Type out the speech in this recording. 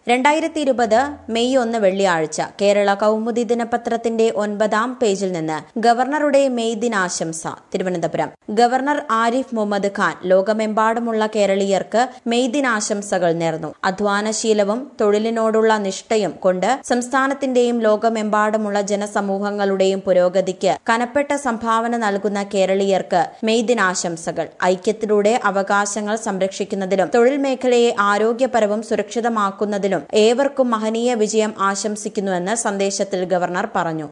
രണ്ടായിരത്തി ഇരുപത് മെയ് ഒന്ന് വെള്ളിയാഴ്ച കേരള കൗമുദി ദിനപത്രത്തിന്റെ ഒൻപതാം പേജിൽ നിന്ന് ഗവർണറുടെ മെയ് ദിനാശംസ തിരുവനന്തപുരം ഗവർണർ ആരിഫ് മുഹമ്മദ് ഖാൻ ലോകമെമ്പാടുമുള്ള കേരളീയർക്ക് മെയ് ദിനാശംസകൾ നേർന്നു അധ്വാനശീലവും തൊഴിലിനോടുള്ള നിഷ്ഠയും കൊണ്ട് സംസ്ഥാനത്തിന്റെയും ലോകമെമ്പാടുമുള്ള ജനസമൂഹങ്ങളുടെയും പുരോഗതിക്ക് കനപ്പെട്ട സംഭാവന നൽകുന്ന കേരളീയർക്ക് മെയ് ദിനാശംസകൾ ഐക്യത്തിലൂടെ അവകാശങ്ങൾ സംരക്ഷിക്കുന്നതിലും തൊഴിൽ മേഖലയെ ആരോഗ്യപരവും സുരക്ഷിതമാക്കുന്നതിലും ഏവർക്കും മഹനീയ വിജയം ആശംസിക്കുന്നുവെന്ന് സന്ദേശത്തിൽ ഗവർണർ പറഞ്ഞു